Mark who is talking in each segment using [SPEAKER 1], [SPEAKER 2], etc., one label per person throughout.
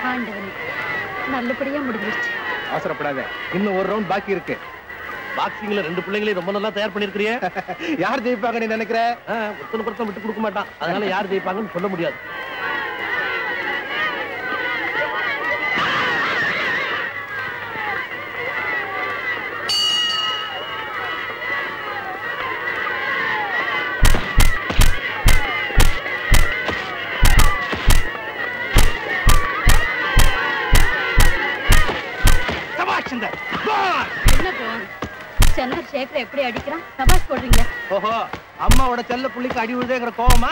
[SPEAKER 1] ஆண்டவன் நல்லபடியா முடிஞ்சிருச்சு
[SPEAKER 2] அவசரப்படாத இன்னும் ஒரு ரவுண்ட் பாக்கி இருக்கு
[SPEAKER 3] பாக்ஸிங்ல ரெண்டு பிள்ளைங்களையும் ரொம்ப நல்லா தயார் பண்ணிருக்கிறியே
[SPEAKER 2] யார் ஜெயிப்பாங்க நீ நினைக்கிற
[SPEAKER 3] ஒருத்தனை பொருத்தம் விட்டு கொடுக்க மாட்டான் அதனால யார் ஜெயிப்பாங்கன்னு சொல்ல முடியாது
[SPEAKER 2] சபாஷ் சந்தர்
[SPEAKER 1] என்ன போன் சந்தர் சேகர் எப்படி அடிக்கிறான் சபாஷ் போடுறீங்க
[SPEAKER 2] ஓஹோ அம்மாவோட செல்ல புள்ளிக்கு அடி விழுதேங்கிற கோவமா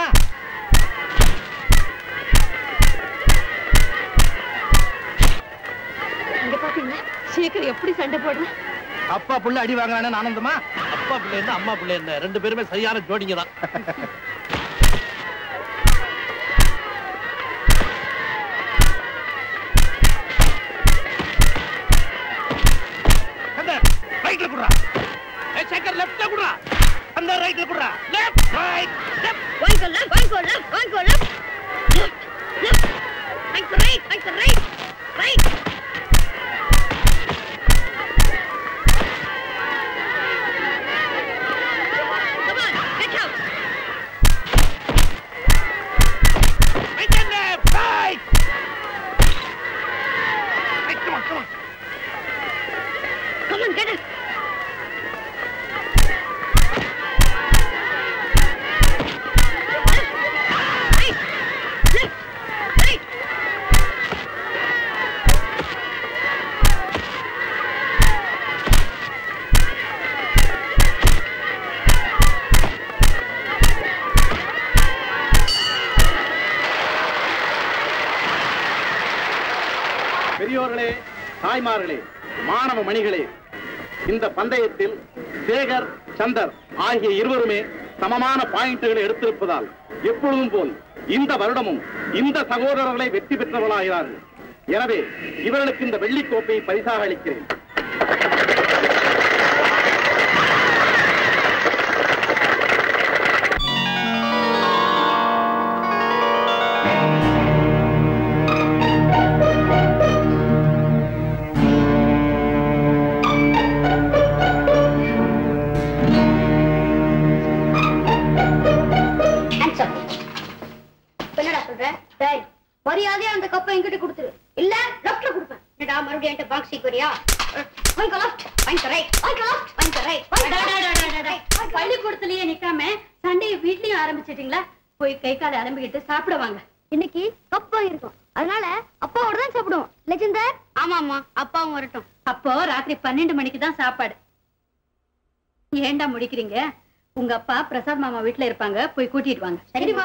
[SPEAKER 1] இங்க பாத்தீங்களா சேகர் எப்படி சண்டை போடுறான்
[SPEAKER 2] அப்பா புள்ள அடி வாங்குறானு ஆனந்தமா
[SPEAKER 3] அப்பா பிள்ளை என்ன அம்மா பிள்ளை என்ன ரெண்டு பேருமே சரியான ஜோடிங்க தான்
[SPEAKER 2] சந்தர் ரைட்ல குடுறா ஏய் சேகர் லெஃப்ட்ல குடுறா சந்தர் ரைட்ல குடுறா left right left
[SPEAKER 1] One go left, one go left, one go left. Left, left. Like the right, like the right, right. Come on, get out.
[SPEAKER 2] Right and left, right. Right, come on, come on.
[SPEAKER 1] Come on, get it. Right, left, right.
[SPEAKER 4] பெரியோர்களே தாய்மார்களே மாணவ மணிகளே இந்த பந்தயத்தில் சேகர் சந்தர் ஆகிய இருவருமே சமமான பாயிண்ட்களை எடுத்திருப்பதால் எப்பொழுதும் போல் இந்த வருடமும் இந்த சகோதரர்களை வெற்றி பெற்றவர்களாகிறார்கள் எனவே இவர்களுக்கு இந்த வெள்ளிக் கோப்பையை பரிசாக அளிக்கிறேன்
[SPEAKER 5] Hands up. இப்ப என்னடா சொல்ற டேய் மரியாதையா அந்த கப்பை என்கிட்ட கொடுத்துரு இல்ல லெஃப்ட்ல கொடுப்பேன் என்னடா மறுபடியும் என்கிட்ட பாக்ஸ் சீக்கிரியா வாங்க லெஃப்ட் வாங்க ரைட் வாங்க லெஃப்ட் வாங்க ரைட்
[SPEAKER 1] பள்ளிக்கூடத்திலேயே நிக்காம சண்டையை வீட்லயும் ஆரம்பிச்சிட்டீங்களா போய் கை காலை அலம்பிக்கிட்டு சாப்பிட வாங்க
[SPEAKER 5] இன்னைக்கு கப்பா இருக்கும் அதனால அப்பாவோட தான் சாப்பிடுவோம் லெஜெண்டர் ஆமா ஆமா அப்பாவும் வரட்டும்
[SPEAKER 1] அப்போ ராத்திரி பன்னெண்டு மணிக்கு தான் சாப்பாடு ஏன்டா முடிக்கிறீங்க உங்க அப்பா பிரசாத் மாமா வீட்ல இருப்பாங்க போய் கூட்டிட்டு வாங்க
[SPEAKER 5] சரிம்மா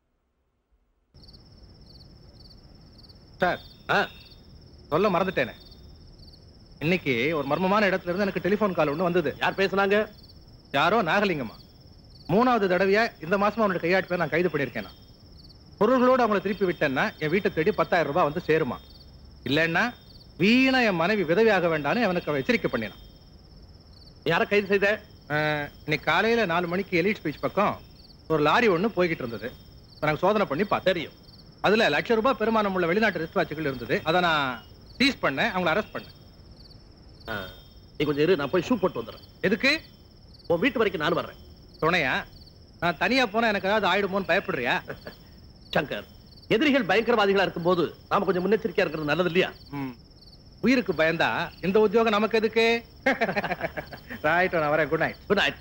[SPEAKER 2] சார் சொல்ல மறந்துட்டேனே இன்னைக்கு ஒரு மர்மமான இடத்துல இருந்து எனக்கு டெலிபோன் கால் ஒண்ணு வந்தது
[SPEAKER 3] யார் பேசுனாங்க
[SPEAKER 2] யாரோ நாகலிங்கம்மா மூணாவது தடவையா இந்த மாசமா அவனுடைய கையாட்டு பேர் நான் கைது பண்ணியிருக்கேன் நான். பொருள்களோடு அவங்கள திருப்பி விட்டேன்னா என் வீட்டை தேடி பத்தாயிரம் ரூபாய் வந்து சேருமா இல்லைன்னா வீணா என் மனைவி விதவியாக வேண்டாம்னு அவனுக்கு அவன் எச்சரிக்கை பண்ணினான்
[SPEAKER 3] யார கைது செய்த
[SPEAKER 2] அஹ், இன்னைக்கு காலையில நாலு மணிக்கு எலிட் ஸ்பீச் பக்கம் ஒரு லாரி ஒண்ணு போய்கிட்டு இருந்தது நாங்க சோதனை பண்ணி பார்த்தோம்
[SPEAKER 3] தெரியும்
[SPEAKER 2] அதுல லட்ச ரூபாய் பெருமானம் உள்ள வெளிநாட்டு ரிஸ்ட் வாட்சுகள் இருந்தது அதை நான் சீஸ் பண்ணேன் அவங்கள அரெஸ்ட் பண்ணேன்
[SPEAKER 3] ஆ, நீ கொஞ்சம் இரு நான் போய் ஷூ போட்டு வந்துடுறேன்
[SPEAKER 2] எதுக்கு
[SPEAKER 3] உன் வீட்டு வரைக்கும் நான் வர்றேன்
[SPEAKER 2] துணையா நான் தனியா போனா எனக்கு ஏதாவது ஆயிடுமோன்னு பயப்படுறியா
[SPEAKER 3] சங்கர் எதிரிகள் பயங்கரவாதிகளா இருக்கும்போது நாம கொஞ்சம் முன்னெச்சரிக்கையா இருக்கிறது நல்லது இல்லையா
[SPEAKER 2] ம். உயிருக்கு பயந்தா இந்த உத்தியோகம் நமக்கு எதுக்கு ரைட் நான் வரேன் குட் நைட்
[SPEAKER 3] குட் நைட்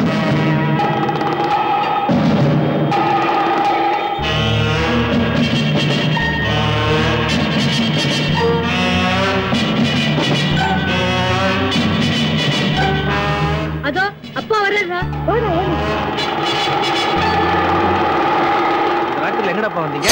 [SPEAKER 1] அதோ அப்பா வர்றா
[SPEAKER 2] ராத்திரில எங்கடப்பா வந்தீங்க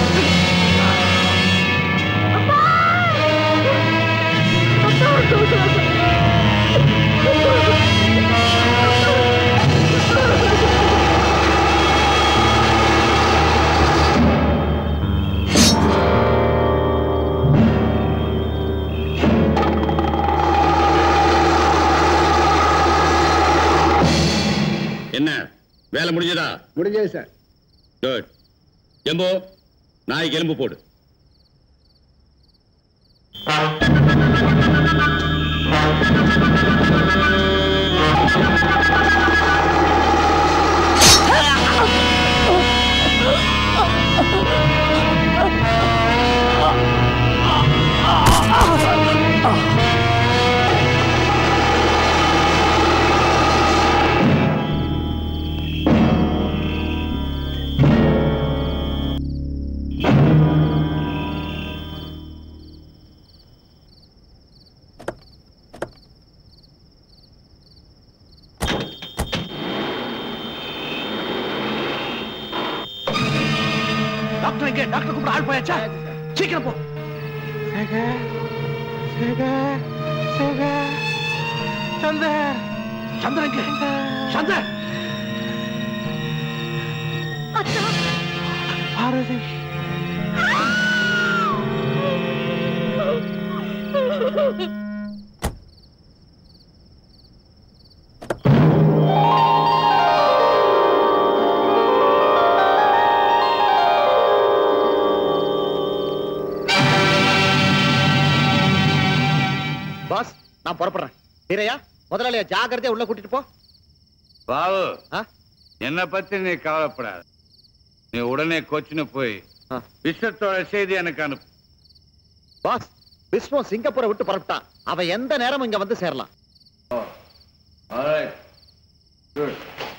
[SPEAKER 6] என்ன வேலை முடிஞ்சதா
[SPEAKER 4] முடிஞ்சது சார்
[SPEAKER 6] குட் எம்போ நாய்க்கு எலும்பு போடு
[SPEAKER 3] டாக்டர் எங்க டாக்டர் கூப்பிட ஆள் போயாச்சா சீக்கிரம் போ
[SPEAKER 2] சந்தர்
[SPEAKER 3] சந்திரன் எங்க சந்தர்
[SPEAKER 2] பாரதி
[SPEAKER 7] பாஸ் நான் புறப்படுறேன் வீரையா முதலாளியா ஜாக்கிரதையா உள்ள கூட்டிட்டு போ
[SPEAKER 6] பாபு
[SPEAKER 7] ஆ?
[SPEAKER 6] என்ன பத்தி நீ கவலைப்படாத நீ உடனே கொச்சினு போய்
[SPEAKER 7] ஆ.
[SPEAKER 6] விஷயத்தோட செய்தி எனக்கு அனுப்பு
[SPEAKER 7] பாஸ் விஸ்வம் சிங்கப்பூரை விட்டு புறப்பட்டான் அவன் எந்த நேரமும் இங்க வந்து சேரலாம்
[SPEAKER 6] Alright. Good.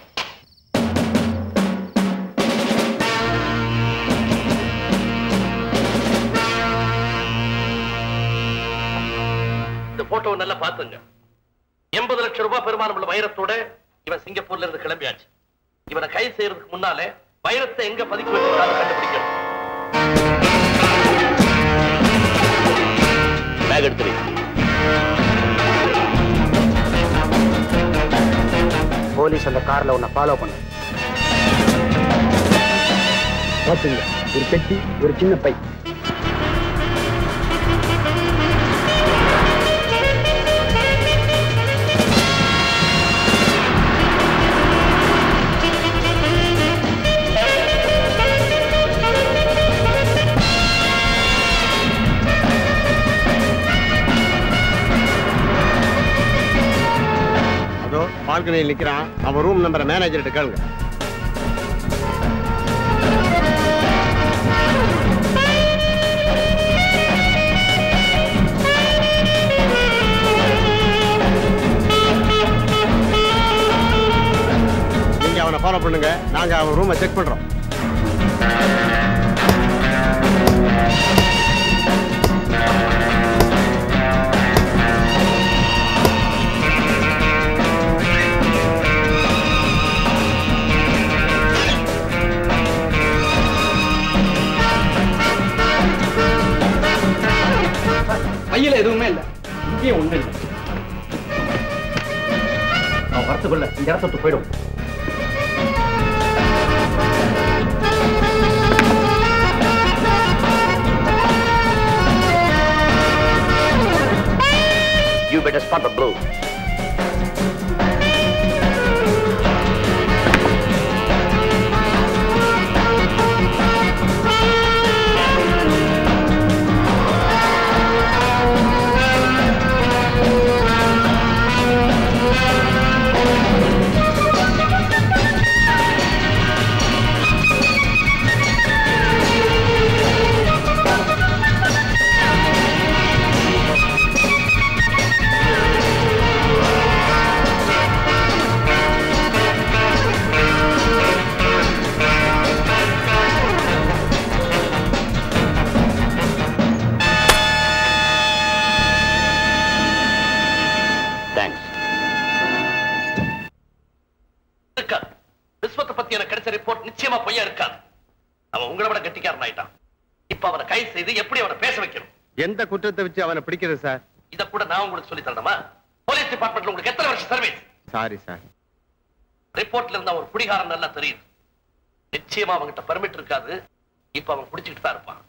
[SPEAKER 3] இந்த போட்டோவை நல்லா பாத்துங்க எண்பது லட்சம் ரூபாய் பெருமானம் உள்ள வைரத்தோட இவன் சிங்கப்பூர்ல இருந்து கிளம்பியாச்சு இவனை கைது செய்யறதுக்கு முன்னாலே வைரத்தை எங்க பதுக்கி வச்சிருக்கான்னு கண்டுபிடிக்கணும் பேக் எடுத்துரு
[SPEAKER 7] போலீஸ் அந்த கார்ல உன்னை ஃபாலோ பண்ண பாத்துங்க ஒரு பெட்டி ஒரு சின்ன பை
[SPEAKER 8] அதோ பால்கனியில் நிக்கிறான் அவன் ரூம் நம்பரை மேனேஜர்கிட்ட கேளுங்க நீங்க அவனை ஃபாலோ பண்ணுங்க நாங்க அவன் ரூமை செக் பண்றோம்
[SPEAKER 3] கையில எதுவுமே இல்ல இங்கேயும் ஒண்ணு இல்ல அவன் வரத்துக்குள்ள இந்த இடத்த விட்டு போயிடும் You better spot the blue. Thanks. இருக்காது விஸ்வத்தை பத்தி எனக்கு கிடைச்ச ரிப்போர்ட் நிச்சயமா பொய்யா இருக்காது அவன் உங்களை விட கெட்டிக்காரன் ஆயிட்டான் இப்ப அவனை கைது செய்து எப்படி அவனை பேச வைக்கணும்
[SPEAKER 8] எந்த குற்றத்தை வச்சு அவனை பிடிக்கிறது சார்
[SPEAKER 3] இத கூட நான் உங்களுக்கு சொல்லி தரணுமா போலீஸ் டிபார்ட்மெண்ட்ல உங்களுக்கு எத்தனை வருஷம் சர்வீஸ்
[SPEAKER 8] சாரி சார்
[SPEAKER 3] ரிப்போர்ட்ல இருந்தா ஒரு குடிகாரன் நல்லா தெரியுது நிச்சயமா அவன்கிட்ட பெர்மிட் இருக்காது இப்ப அவன் குடிச்சிட்டு தான் இருப்பான்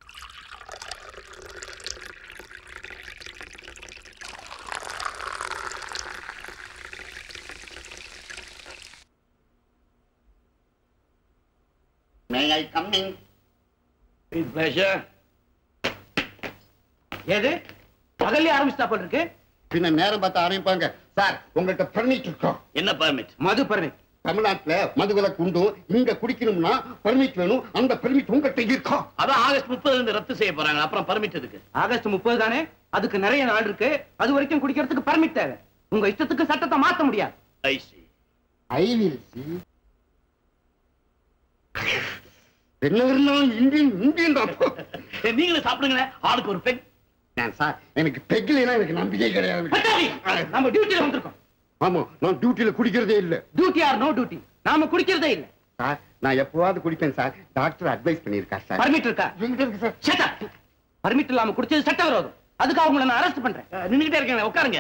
[SPEAKER 9] May I come in?
[SPEAKER 6] With pleasure.
[SPEAKER 3] எது
[SPEAKER 9] பகல்லே ஆரம்பிச்சா போல இருக்கு
[SPEAKER 8] பின்ன நேரம் பார்த்து ஆரம்பிப்பாங்க சார் உங்கள்கிட்ட பர்மிட் இருக்கோம்
[SPEAKER 3] என்ன பர்மிட்
[SPEAKER 9] மது பர்மிட்
[SPEAKER 8] தமிழ்நாட்டுல மதுவிலக்கு உண்டு இங்க குடிக்கணும்னா பர்மிட் வேணும் அந்த பர்மிட் உங்கள்கிட்ட இருக்கோம்
[SPEAKER 3] அதான் ஆகஸ்ட் முப்பதுல இருந்து ரத்து செய்ய போறாங்க அப்புறம் பர்மிட் எதுக்கு
[SPEAKER 9] ஆகஸ்ட் முப்பது தானே அதுக்கு நிறைய நாள் இருக்கு அது வரைக்கும் குடிக்கிறதுக்கு பர்மிட் தேவை உங்க இஷ்டத்துக்கு சட்டத்தை மாத்த முடியாது
[SPEAKER 3] I see.
[SPEAKER 8] I will see என்ன இருந்தாலும் இந்தியன் இந்தியன் தான்
[SPEAKER 3] சரி, நீங்களும் சாப்பிடுங்களேன் ஆளுக்கு ஒரு பெண்
[SPEAKER 8] நான் சார் எனக்கு பெக்லாம் எனக்கு நம்பிக்கை கிடையாது
[SPEAKER 9] பட்டாளி, நம்ம டியூட்டில வந்திருக்கோம்
[SPEAKER 8] ஆமா நான் டியூட்டில குடிக்கிறதே இல்ல
[SPEAKER 9] டியூட்டி ஆர் நோ டியூட்டி நாம குடிக்கிறதே இல்ல
[SPEAKER 8] சார் நான் எப்பவாவது குடிப்பேன் சார் டாக்டர் அட்வைஸ் பண்ணியிருக்கார் சார்
[SPEAKER 9] பர்மிட் இருக்கா
[SPEAKER 8] எங்கிட்ட இருக்கு சார்
[SPEAKER 9] Shut up. பர்மிட் இல்லாம குடிச்சது சட்ட விரோதம் அதுக்கு அவங்கள நான் அரெஸ்ட் பண்றேன்
[SPEAKER 3] நின்னுகிட்டே இருக்கேன் உட்காருங்க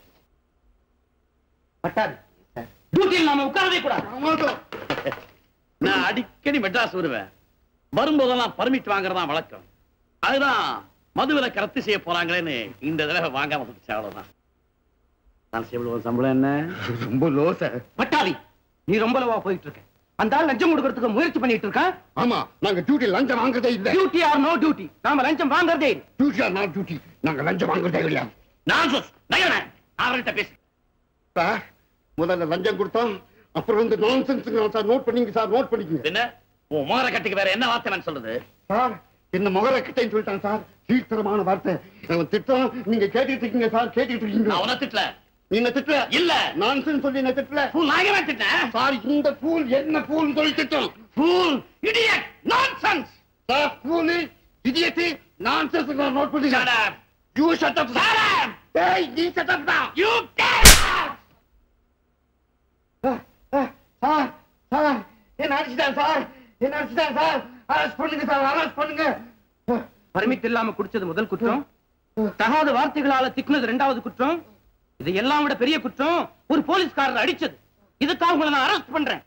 [SPEAKER 9] பட்டாளி டியூட்டியில் நாம உட்காரவே கூடாது
[SPEAKER 3] நான் அடிக்கடி மெட்ராஸ் வருவேன் வரும்போதெல்லாம் பர்மிட் வாங்குறதா வழக்கம் அதுதான் மதுவிலக்கு ரத்து செய்ய போறாங்களேன்னு இந்த தடவை வாங்காம வந்துச்சு அவ்வளவுதான் நான் எவ்வளவு சம்பளம் என்ன
[SPEAKER 8] ரொம்ப லோ சார்
[SPEAKER 9] பட்டாளி நீ ரொம்ப லவா போயிட்டு இருக்க அந்த ஆள் லஞ்சம் கொடுக்கறதுக்கு முயற்சி பண்ணிட்டு இருக்கான்
[SPEAKER 8] ஆமா நாங்க டியூட்டி லஞ்சம் வாங்குறதே இல்ல
[SPEAKER 9] டியூட்டி ஆர் நோ டியூட்டி நாம லஞ்சம் வாங்குறதே இல்லை
[SPEAKER 8] டியூட்டி ஆர் நாட் டியூட்டி நாங்க லஞ்சம் வாங்குறதே கிடையாது
[SPEAKER 3] நான் சொஸ் நயன அவர்கிட்ட பேசு
[SPEAKER 8] சார் முதல்ல லஞ்சம் கொடுத்தோம் அப்புறம் வந்து நான்சென்ஸ் சார் நோட் பண்ணிங்க சார் நோட் பண்ணிக்கங்க
[SPEAKER 3] என்ன உன் மோர கட்டுக்கு வேற என்ன வார்த்தை நான் சொல்றது
[SPEAKER 8] சார் என்ன முகர கிட்டேன்னு சொல்லிட்டான் சார் கீழ்த்தரமான வார்த்தை அவன் திட்டம் நீங்க கேட்டுட்டு இருக்கீங்க சார் கேட்டுட்டு
[SPEAKER 3] நான்
[SPEAKER 8] இருக்கீங்க
[SPEAKER 3] உன திட்டல
[SPEAKER 8] நீங்க திட்டல
[SPEAKER 3] இல்ல
[SPEAKER 8] நான்சென்ஸ் சொல்லி என்ன திட்டல
[SPEAKER 3] ஃபூல் நாங்க தான் திட்டேன்
[SPEAKER 8] சார் இந்த பூல் என்ன பூல் சொல்லி திட்டம்
[SPEAKER 3] fool idiot nonsense
[SPEAKER 8] sir fool இடியத்தி நான்சென்ஸ் நோட் பண்ணி
[SPEAKER 3] Shut up.
[SPEAKER 8] You shut up
[SPEAKER 3] Shut up.
[SPEAKER 8] ஏய் நீ ஷட் அப் தான்
[SPEAKER 3] You
[SPEAKER 8] சார் சார் என்ன அடிச்சிட்டான் சார் என்ன அடிச்சிட்டான் சார் அரெஸ்ட் பண்ணுங்க சார் அரெஸ்ட் பண்ணுங்க
[SPEAKER 9] பர்மிட் இல்லாம குடிச்சது முதல் குற்றம் தகாத வார்த்தைகளால திக்குனது இரண்டாவது குற்றம் இது எல்லாம் விட பெரிய குற்றம் ஒரு போலீஸ்காரர் அடிச்சது இதுக்காக உங்களை நான் அரெஸ்ட் பண்றேன்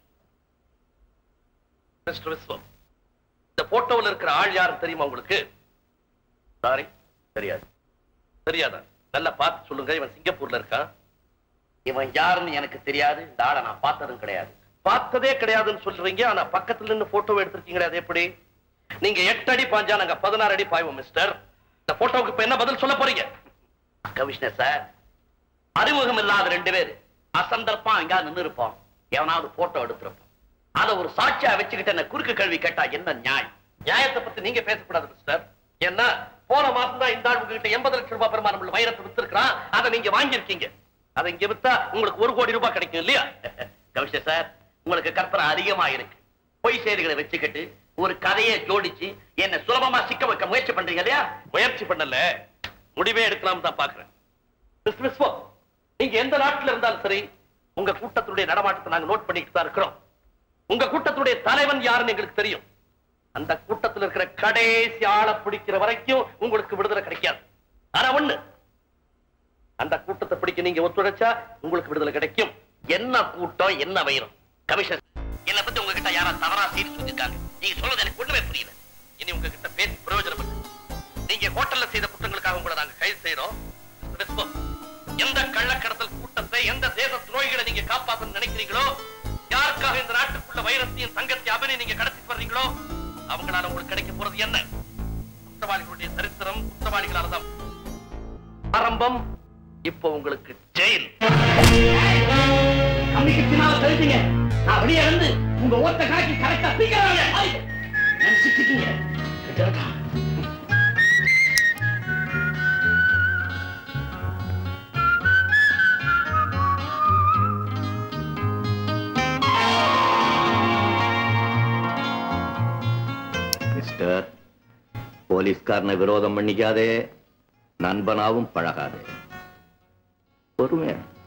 [SPEAKER 3] மிஸ்டர் விஸ்வம் இந்த போட்டோவில் இருக்கிற ஆள் யாருன்னு தெரியுமா உங்களுக்கு சாரி தெரியாது தெரியாதா நல்லா பார்த்து சொல்லுங்க இவன் சிங்கப்பூர்ல இருக்கான் இவன் யாருன்னு எனக்கு தெரியாது இந்த ஆளை நான் பார்த்ததும் கிடையாது பார்த்ததே கிடையாதுன்னு சொல்றீங்க ஆனா பக்கத்துல நின்னு போட்டோ எடுத்திருக்கீங்களே அது எப்படி நீங்க எட்டு அடி பாஞ்சா நாங்க பதினாறு அடி பாய்வோம் மிஸ்டர் இந்த போட்டோவுக்கு இப்ப என்ன பதில் சொல்ல போறீங்க கமிஷனர் சார் அறிமுகம் இல்லாத ரெண்டு பேர் அசந்தர்ப்பம் எங்கேயாவது நின்று இருப்போம் எவனாவது போட்டோ எடுத்திருப்போம் அத ஒரு சாட்சியா வச்சுக்கிட்டு என்ன குறுக்கு கேள்வி கேட்டா என்ன நியாயம் நியாயத்தை பத்தி நீங்க பேசக்கூடாது மிஸ்டர் ஏன்னா போன மாசம் தான் இந்த ஆள் உங்ககிட்ட எண்பது லட்சம் ரூபாய் பெருமானம் உள்ள வைரத்தை வித்திருக்கிறான் அதை நீங்க வாங்கியிருக்கீங்க அதை இங்க வித்தா உங்களுக்கு ஒரு கோடி ரூபாய் கிடைக்கும் இல்லையா கமிஷனர் சார் உங்களுக்கு கற்பனை அதிகமா இருக்கு பொய் செய்திகளை வச்சுக்கிட்டு ஒரு கதையை ஜோடிச்சு என்ன சுலபமா சிக்க வைக்க முயற்சி பண்றீங்க இல்லையா முயற்சி பண்ணல முடிவே எடுக்கலாம் தான் பாக்குறேன் மிஸ்டர் விஸ்வா நீங்க எந்த நாட்டுல இருந்தாலும் சரி உங்க கூட்டத்துடைய நடமாட்டத்தை நாங்க நோட் பண்ணிட்டு தான் இருக்கிறோம் உங்க கூட்டத்துடைய தலைவன் யாருன்னு எங்களுக்கு தெரியும் அந்த கூட்டத்தில் இருக்கிற கடைசி ஆளை பிடிக்கிற வரைக்கும் உங்களுக்கு விடுதலை கிடைக்காது ஆனா ஒண்ணு அந்த கூட்டத்தை பிடிக்க நீங்க ஒத்துழைச்சா உங்களுக்கு விடுதலை கிடைக்கும் என்ன கூட்டம் என்ன வைரம் கமிஷன் என்ன பத்தி உங்ககிட்ட யாரா தவறா செய்தி சொல்லிருக்காங்க நீங்க சொல்றது எனக்கு ஒண்ணுமே புரியல இனி உங்ககிட்ட பேசி பிரயோஜனம் இல்லை நீங்க ஹோட்டல்ல செய்த குற்றங்களுக்காக உங்களை நாங்க கைது செய்யறோம் விஸ்வம், எந்த கள்ளக்கடத்தல் கூட்டத்தை எந்த தேச துரோகிகளை நீங்க காப்பாத்தணும்னு நினைக்கிறீங்களோ யாருக்காக இந்த நாட்டுக்குள்ள வைரத்தையும் தங்கத்தையும் அபினி நீங்க கடத்தி வர்றீங்களோ அவங்களால உங்களுக்கு கிடைக்க போறது என்ன குற்றவாளிகளுடைய சரித்திரம் குற்றவாளிகளால தான் ஆரம்பம் இப்போ உங்களுக்கு ஜெயில்
[SPEAKER 9] அன்னைக்கு பின்னால தெரிஞ்சீங்க நான் வெளியே வந்து உங்க ஓட்ட கணக்கு கரெக்டா சீக்கிரம் நினைச்சிட்டீங்க
[SPEAKER 3] மிஸ்டர் போலீஸ்காரனை விரோதம் பண்ணிக்காதே நண்பனாவும் பழகாதே பொறுமையா